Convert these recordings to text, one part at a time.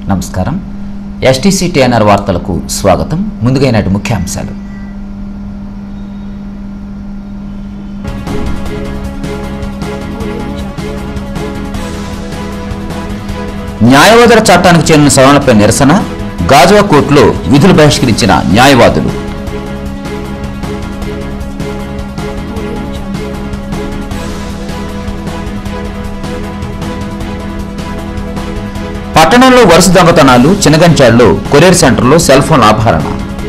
నమస్కారం STC TNR వార్తలకు స్వాగతం ముందుగా ఈనాటి ముఖ్యాంశాలు న్యాయవాదుల చట్టానికి చెందిన సవరణలపై నిరసన గాజువా కోర్టులో విధులు బహిష్కరించిన న్యాయవాదులు పట్టణంలో వరుస దొంగతనాలు చినగంచాడులో కొరియర్ సెంటర్లో సెల్ ఫోన్ ఆభరణ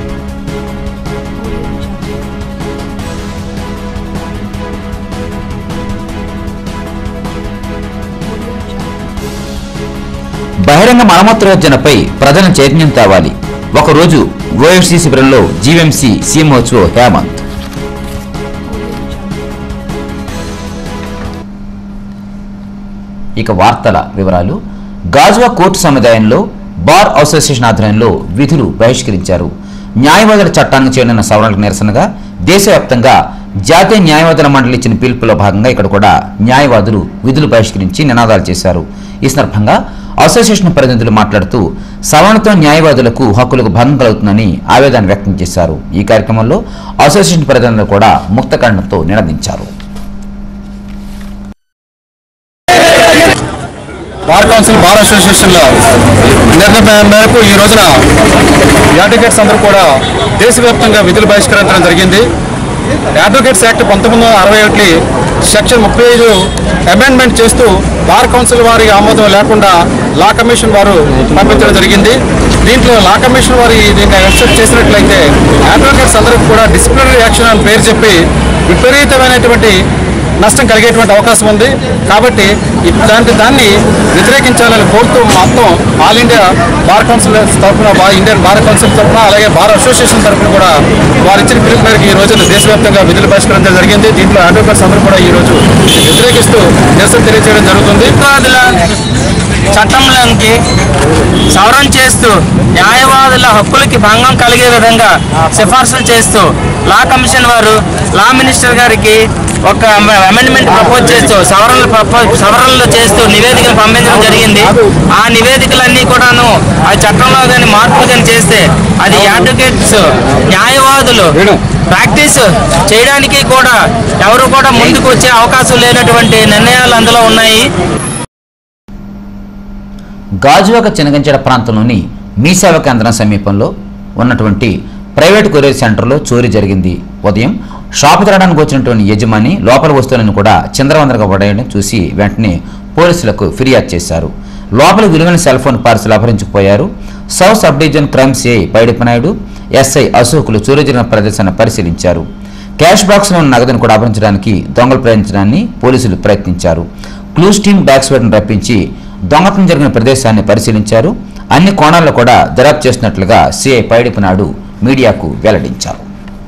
బహిరంగ మలమూత్రయోజనపై ప్రజలను చైతన్యం తేవాలి ఒకరోజు ఓఎఫ్సీ శిబిరంలో జీవీఎంసీ సీఎంఓచో హేమంత్ ఇక వార్తల వివరాలు గాజువా కోర్టు సముదాయంలో బార్ అసోసియేషన్ ఆధ్వర్యంలో విధులు బహిష్కరించారు న్యాయవాదుల చట్టానికి చెందిన సవరణలకు నిరసనగా దేశవ్యాప్తంగా జాతీయ న్యాయవాదుల మండలి ఇచ్చిన పిలుపులో భాగంగా ఇక్కడ కూడా న్యాయవాదులు విధులు బహిష్కరించి నినాదాలు చేశారు ఈ సందర్భంగా అసోసియేషన్ ప్రతినిధులు మాట్లాడుతూ సవరణతో న్యాయవాదులకు హక్కులకు భంగం కలుగుతుందని ఆవేదన వ్యక్తం చేశారు ఈ కార్యక్రమంలో అసోసియేషన్ ప్రతినిధులు కూడా ముక్తకండంతో నినదించారు బార్ కౌన్సిల్ బార్ అసోసియేషన్ల నిర్ణయం మేరకు ఈ రోజున అడ్వకేట్స్ అందరూ కూడా దేశవ్యాప్తంగా విధులు బహిష్కరించడం జరిగింది అడ్వకేట్స్ యాక్ట్ పంతొమ్మిది వందల అరవై ఒకటి సెక్షన్ ముప్పై ఐదు అమెండ్మెంట్ చేస్తూ బార్ కౌన్సిల్ వారి ఆమోదం లేకుండా లా కమిషన్ వారు పంపించడం జరిగింది దీంట్లో లా కమిషన్ వారి దీన్ని యాక్సెప్ట్ చేసినట్లయితే అడ్వకేట్స్ అందరికీ కూడా డిసిప్లినరీ యాక్షన్ అని పేరు చెప్పి విపరీతమైనటువంటి నష్టం కలిగేటువంటి అవకాశం ఉంది కాబట్టి ఇట్లాంటి దాన్ని వ్యతిరేకించాలని కోరుతూ మొత్తం ఆల్ ఇండియా బార్ కౌన్సిల్ తరఫున బా ఇండియన్ బార్ కౌన్సిల్ తరఫున అలాగే బార్ అసోసియేషన్ తరఫున కూడా వారు ఇచ్చిన పిలుపు మేరకు ఈ రోజు దేశవ్యాప్తంగా విధులు బహిష్కరించడం జరిగింది దీంట్లో అడ్వకేట్స్ అందరూ కూడా ఈ రోజు వ్యతిరేకిస్తూ నిరసన తెలియజేయడం జరుగుతుంది న్యాయవాదుల చట్టంలోకి సవరణ చేస్తూ న్యాయవాదుల హక్కులకి భంగం కలిగే విధంగా సిఫార్సులు చేస్తూ లా కమిషన్ వారు లా మినిస్టర్ గారికి ఒక అమెండ్మెంట్ ప్రపోజ్ చేస్తూ సవరణలు ప్రపోజ్ సవరణలు చేస్తూ నివేదికలు పంపించడం జరిగింది ఆ నివేదికలన్నీ కూడాను ఆ చట్టంలో కానీ మార్పులు కానీ చేస్తే అది అడ్వకేట్స్ న్యాయవాదులు ప్రాక్టీస్ చేయడానికి కూడా ఎవరు కూడా ముందుకు వచ్చే అవకాశం లేనటువంటి నిర్ణయాలు అందులో ఉన్నాయి గాజువాక చినగంచెడ ప్రాంతంలోని మీ సేవా కేంద్రం సమీపంలో ఉన్నటువంటి ప్రైవేట్ కొరియర్ సెంటర్లో చోరీ జరిగింది ఉదయం షాపు తిరగడానికి వచ్చినటువంటి యజమాని లోపల వస్తువులను కూడా చిందరవందరగా పడేయడం చూసి వెంటనే పోలీసులకు ఫిర్యాదు చేశారు లోపల విలువైన సెల్ ఫోన్ పార్సల్ అపహరించుకుపోయారు south sub division crime CI Paidipanaidu SI అశోకులు చోరీ జరిగిన ప్రదేశాన్ని పరిశీలించారు క్యాష్ బాక్స్లో ఉన్న నగదును కూడా అపహరించడానికి దొంగలు ప్రయత్నించడాన్ని పోలీసులు ప్రయత్నించారు క్లూస్ టీమ్ డాక్స్ వేటను రప్పించి దొంగతనం జరిగిన ప్రదేశాన్ని పరిశీలించారు అన్ని కోణాల్లో కూడా దర్యాప్తు చేస్తున్నట్లుగా సిఐ పైడిపనాడు మీడియాకు వెల్లడించారు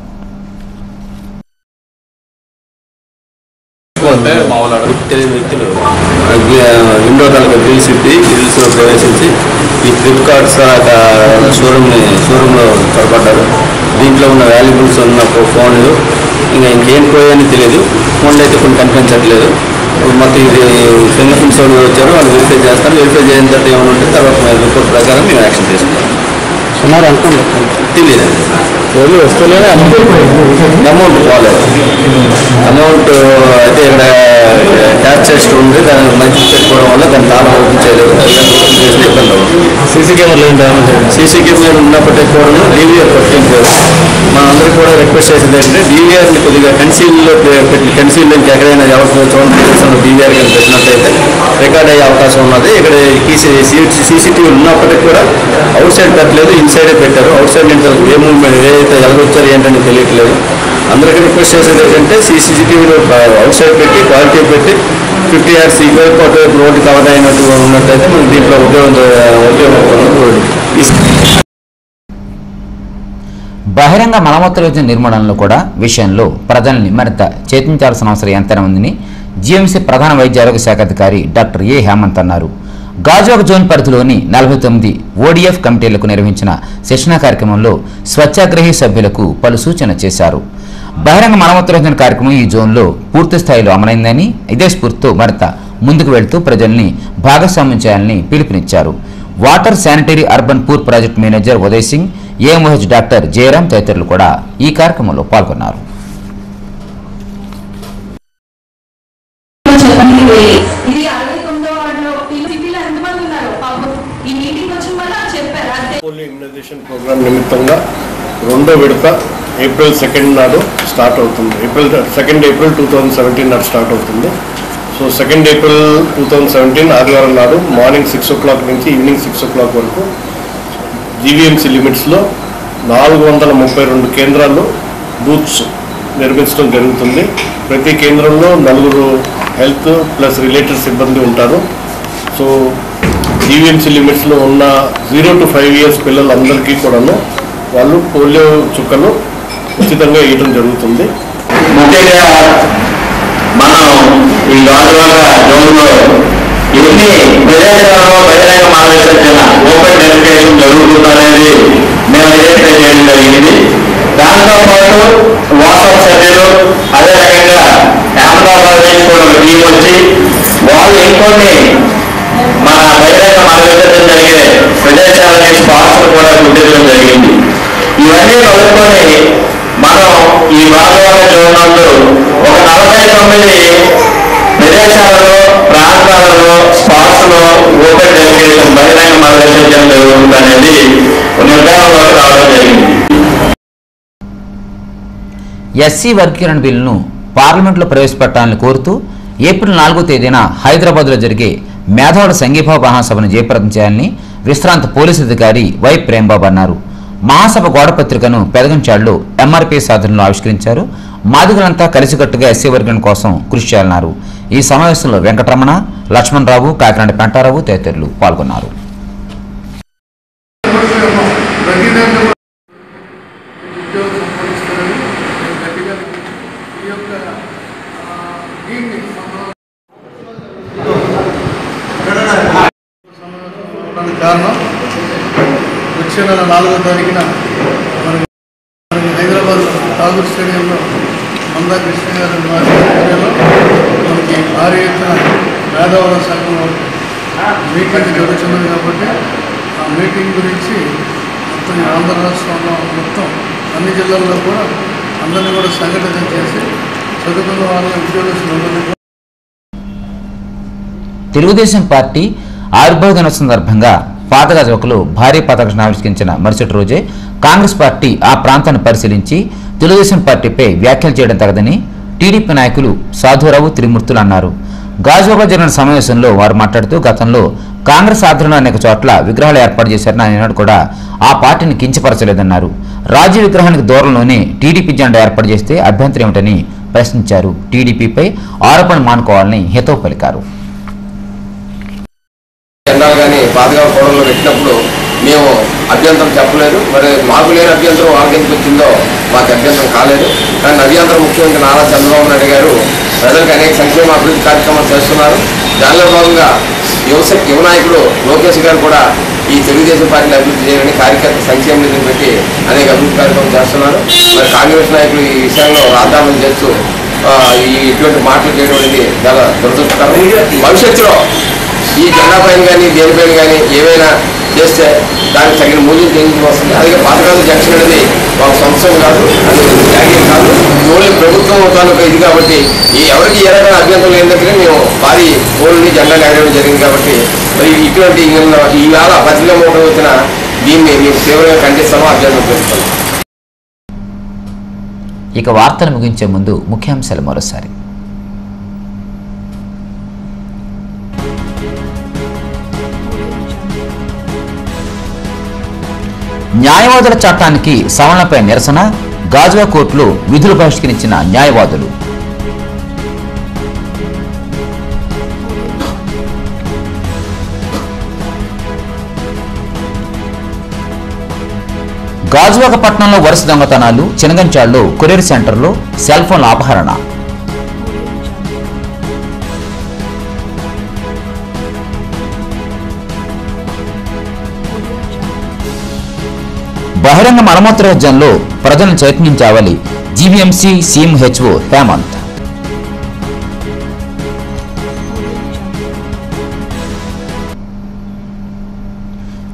అంటే మా వాళ్ళు అడుగు తెలియని వ్యక్తులు విండో తాలూకా గ్రిల్స్ ఇప్పి గ్రిల్స్ లో ప్రవేశించి ఈ ఫ్లిప్కార్ట్ షోరూమ్ని షోరూంలో చొరబడ్డారు దీంట్లో ఉన్న వాల్యుబుల్స్ ఉన్న ఫో- ఫోన్లు ఇంకా ఇంకేం పోయాయని తెలియదు ఫోన్లు అయితే కొన్ని కనిపించట్లేదు మొత్తం ఇది ఫింగర్ ప్రింట్స్ వాళ్ళు వచ్చారు వాళ్ళు వెరిఫై చేస్తారు వెరిఫై చేసిన తర్వాత ఏమైనా ఉంటే తర్వాత మా రిపోర్ట్ ప్రకారం మేము యాక్షన్ తీసుకుంటాం సుమారు అనుకోండి తెలియదు రోజు వస్తువులే అమౌంట్ పోలేదు అమౌంట్ అయితే ఇక్కడ క్యాష్ చెస్ట్ ఉంది దాన్ని మంచి పెట్టుకోవడం వల్ల దాన్ని తాళం ఓపెన్ చేయలేదు ఓపెన్ చేస్తే ఇబ్బంది అవుతుంది సీసీ కెమెరాలు ఏం డ్యామేజ్ సీసీ కెమెరా ఉన్నప్పటికీ కూడా డీవీఆర్ పట్టించారు మనందరూ కూడా రిక్వెస్ట్ చేసేది ఏంటంటే డీవీఆర్ని కొద్దిగా కన్సీల్లో పెట్టి కన్సీల్ నుంచి ఎక్కడైనా ఎవరు చూడండి డీవీఆర్ కానీ పెట్టినట్లయితే రికార్డ్ అయ్యే అవకాశం ఉన్నది ఇక్కడ సీసీటీవీ ఉన్నప్పటికీ కూడా అవుట్ సైడ్ పెట్టలేదు ఇన్సైడే పెట్టారు అవుట్ సైడ్ నుంచి ఏ మూవ్మెంట్ ఏదైతే ఎలాగొచ్చారు ఏంటని తెలియట్లేదు అందరికీ రిక్వెస్ట్ చేసేది ఏంటంటే సీసీటీవీలో అవుట్ సైడ్ పెట్టి క్వాలిటీ పెట్టి ఫిఫ్టీ ఇయర్స్ ఇటువైపు అటువైపు రోడ్డు కవర్ అయినట్టు ఉన్నట్లయితే మనకి దీంట్లో ఉపయోగం ఉపయోగం బహిరంగ మలమూత్రయోజన నిర్మూలనలో కూడా విషయంలో ప్రజల్ని మరింత చైతన్యాల్సిన అవసరం ఎంతైనా ఉందని జీఎంసీ ప్రధాన వైద్య ఆరోగ్య శాఖ అధికారి డాక్టర్ ఏ హేమంత్ అన్నారు గాజువాక జోన్ పరిధిలోని నలభై తొమ్మిది ఓడిఎఫ్ కమిటీలకు నిర్వహించిన శిక్షణా కార్యక్రమంలో స్వచ్ఛాగ్రహి సభ్యులకు పలు సూచన చేశారు బహిరంగ మలమూత్రయోజన కార్యక్రమం ఈ జోన్లో పూర్తి స్థాయిలో అమలైందని ఇదే స్ఫూర్తితో మరింత ముందుకు వెళ్తూ ప్రజల్ని భాగస్వామ్యం చేయాలని పిలుపునిచ్చారు water sanitary urban poor project manager Uday Singh AMOH doctor Jayaram తదితరులు కూడా ఈ కార్యక్రమంలో పాల్గొన్నారు చెప్పండి వేయి. ఇది అరవై తొమ్మిదో వార్డులో వీళ్ళు సిటీలో ఎంతమంది ఉన్నారు పాపం ఈ మీటింగ్ వచ్చిన వల్ల చెప్పారు అంతే పోలియో ఇమ్యునైజేషన్ ప్రోగ్రామ్ నిమిత్తంగా రెండో విడత ఏప్రిల్ సెకండ్ నాడు స్టార్ట్ అవుతుంది April second April two thousand seventeen నాడు స్టార్ట్ అవుతుంది so second April two thousand seventeen ఆదివారం నాడు మార్నింగ్ సిక్స్ ఓ క్లాక్ నుంచి ఈవినింగ్ సిక్స్ ఓ క్లాక్ వరకు జీవీఎంసీ లిమిట్స్లో నాలుగు వందల ముప్పై రెండు కేంద్రాల్లో బూత్స్ నిర్మించడం జరుగుతుంది ప్రతి కేంద్రంలో నలుగురు హెల్త్ ప్లస్ రిలేటెడ్ సిబ్బంది ఉంటారు సో జీవీఎంసీ లిమిట్స్లో ఉన్న జీరో టు ఫైవ్ ఇయర్స్ పిల్లలందరికీ కూడాను వాళ్ళు పోలియో చుక్కలు ఉచితంగా వేయడం జరుగుతుంది ముఖ్యంగా మనం ఈ గాజువాక జోన్లో ఎన్ని ప్రదేశాలలో బహిరంగ మార్గదర్శన ఓపెన్ డెలికేషన్ జరుగుతుందనేది మేము ఐడెంటిఫై చేయడం జరిగింది దాంతో పాటు వాట్సాప్ సభ్యులు అదే రకంగా అహ్మదాబాద్ నుంచి కూడా ఒక టీం వచ్చి వాళ్ళు ఇంకొన్ని మన బహిరంగ మార్గదర్శనం జరిగే ప్రదేశాలని స్పాట్స్ కూడా గుర్తించడం జరిగింది ఇవన్నీ కలుపుకొని మనం ఈ వాతావరణ జోన్లు ఒక నలభై తొమ్మిది ప్రదేశాలలో ప్రాంతాలలో స్పాట్స్ లో ఓపెన్ డెలిగేషన్ బహిరంగ మార్గదర్శనం జరుగుతుంది అనేది నిర్ధారణలోకి రావడం జరిగింది ఎస్సీ వర్గీకరణ బిల్లును పార్లమెంట్లో ప్రవేశపెట్టాలని కోరుతూ ఏప్రిల్ నాలుగో తేదీన హైదరాబాద్లో జరిగే మేధావుల సంఘీభావ మహాసభను జయప్రదం చేయాలని విశ్రాంత పోలీసు అధికారి వై ప్రేమ్బాబు అన్నారు మహాసభ గోడ పత్రికను పెదగంచాడులో ఎంఆర్పీ సాధనలో ఆవిష్కరించారు మాదిగలంతా కలిసికట్టుగా ఎస్సీ వర్గం కోసం కృషి చేయాలన్నారు ఈ సమావేశంలో వెంకటరమణ లక్ష్మణరావు కాకినాడ పెంటారావు తదితరులు పాల్గొన్నారు ఉద్యోగం సంపాదిస్తారని నేను గట్టిగా ఈ యొక్క ఆ, దీన్ని సమాధానం అవడానికి కారణం వచ్చే నెల నాలుగో తారీఖున మనకి మనకి హైదరాబాద్ ఠాగూర్ స్టేడియంలో మందా కృష్ణ గారి వారి ఆధ్వర్యంలో మనకి భారీ ఎత్తున మేధావుల సంఘం మీటింగ్ జరుగుతున్నది కాబట్టి ఆ మీటింగ్ గురించి మొత్తం ఈ ఆంధ్ర రాష్ట్రంలో మొత్తం అన్ని జిల్లాల్లో కూడా అందరినీ కూడా సంఘటన చేసి చదువుకున్న వాళ్ళని ఉద్యోగస్తులందరినీ కూడా తెలుగుదేశం పార్టీ ఆవిర్భావ దినోత్సవం సందర్భంగా పాతగజ ఒకలు భారీ పతాకం ఆవిష్కరించిన మరుసటి రోజే కాంగ్రెస్ పార్టీ ఆ ప్రాంతాన్ని పరిశీలించి తెలుగుదేశం పార్టీపై వ్యాఖ్యలు చేయడం తగదని టీడీపీ నాయకులు సాధురావు త్రిమూర్తులు అన్నారు గాజువాక జరిగిన సమావేశంలో వారు మాట్లాడుతూ గతంలో కాంగ్రెస్ ఆధ్వర్యంలో అనేక చోట్ల విగ్రహాలు ఏర్పాటు చేశారని ఆయన కూడా ఆ పార్టీని కించపరచలేదన్నారు రాజీ విగ్రహానికి దూరంలోనే టీడీపీ జెండా ఏర్పాటు చేస్తే అభ్యంతరం ఏమిటని ప్రశ్నించారు టీడీపీపై ఆరోపణలు మానుకోవాలని హితవు పలికారు జెండాలు కానీ పాతగా ఫోటోలో పెట్టినప్పుడు మేము అభ్యంతరం చెప్పలేదు మరి మాకు లేని అభ్యంతరం వాళ్ళకి ఎందుకు వచ్చిందో మాకు అభ్యంతరం కాలేదు కానీ అభ్యంతరం ముఖ్యమంత్రి నారా చంద్రబాబు నాయుడు గారు ప్రజలకు అనేక సంక్షేమ అభివృద్ధి కార్యక్రమాలు చేస్తున్నారు దానిలో భాగంగా యువశ యువ నాయకుడు లోకేష్ గారు కూడా ఈ తెలుగుదేశం పార్టీని అభివృద్ధి చేయాలని కార్యకర్త సంక్షేమ నిధిని పెట్టి అనేక అభివృద్ధి కార్యక్రమాలు చేస్తున్నారు మరి కాంగ్రెస్ నాయకులు ఈ విషయంలో రాద్దామని చేస్తూ ఆ, ఈ ఇటువంటి మాటలు చేయడం అనేది చాలా దురదృష్టకరం భవిష్యత్తులో ఈ జెండా పైన కానీ దేనిపైన కానీ ఏమైనా చేస్తే దానికి తగిన మూల్యం చెల్లించి వస్తుంది అలాగే పాతకాల జంక్షన్ అనేది ఒక సంవత్సరం కాదు అది త్యాగం కాదు ఓన్లీ ప్రభుత్వం తాలూకా ఇది కాబట్టి ఈ ఎవరికి ఏ రకమైన అభ్యంతరం లేని దగ్గర మేము భారీ ఓన్లీ జెండా ఎగరడం జరిగింది కాబట్టి మరి ఇటువంటి ఈవేళ పత్రికా మోటం వచ్చిన దీన్ని మేము తీవ్రంగా ఖండిస్తామో అభ్యంతరం చేస్తాం ఇక వార్తలు ముగించే ముందు ముఖ్యాంశాలు మరోసారి న్యాయవాదుల చట్టానికి సవరణపై నిరసన గాజువా కోర్టులో విధులు బహిష్కరించిన న్యాయవాదులు గాజువాక పట్టణంలో వరుస దొంగతనాలు చినగంచాడులో కొరియర్ సెంటర్లో సెల్ ఫోన్ల అపహరణ బహిరంగ మలమూత్రయోజనలో ప్రజలను చైతన్యించావాలి జీవీఎంసీ సీఎం హెచ్ఓ హేమంత్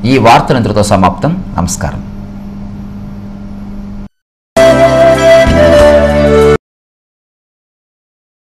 ఈ వార్తలు ఇంతటితో సమాప్తం నమస్కారం